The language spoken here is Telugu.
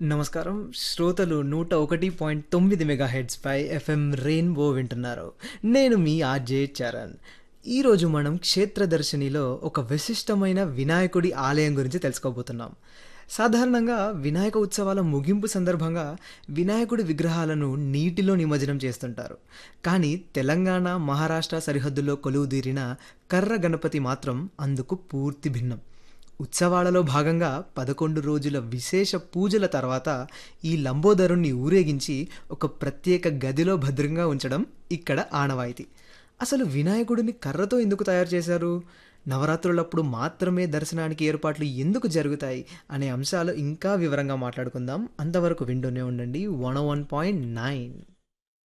నమస్కారం శ్రోతలు నూట ఒకటి పాయింట్ తొమ్మిది మెగా హెడ్స్ పై ఎఫ్ఎం రెయిన్బో వింటున్నారు నేను మీ ఆర్జే చరణ్ ఈరోజు మనం క్షేత్రదర్శినిలో ఒక విశిష్టమైన వినాయకుడి ఆలయం గురించి తెలుసుకోబోతున్నాం సాధారణంగా వినాయక ఉత్సవాల ముగింపు సందర్భంగా వినాయకుడి విగ్రహాలను నీటిలో నిమజ్జనం చేస్తుంటారు కానీ తెలంగాణ మహారాష్ట్ర సరిహద్దులో కొలువుదీరిన కర్ర గణపతి మాత్రం అందుకు పూర్తి భిన్నం ఉత్సవాలలో భాగంగా పదకొండు రోజుల విశేష పూజల తర్వాత ఈ లంబోదరుణ్ణి ఊరేగించి ఒక ప్రత్యేక గదిలో భద్రంగా ఉంచడం ఇక్కడ ఆనవాయితీ అసలు వినాయకుడిని కర్రతో ఎందుకు తయారు చేశారు నవరాత్రులప్పుడు మాత్రమే దర్శనానికి ఏర్పాట్లు ఎందుకు జరుగుతాయి అనే అంశాలు ఇంకా వివరంగా మాట్లాడుకుందాం అంతవరకు వింటూనే ఉండండి వన్ వన్ పాయింట్ నైన్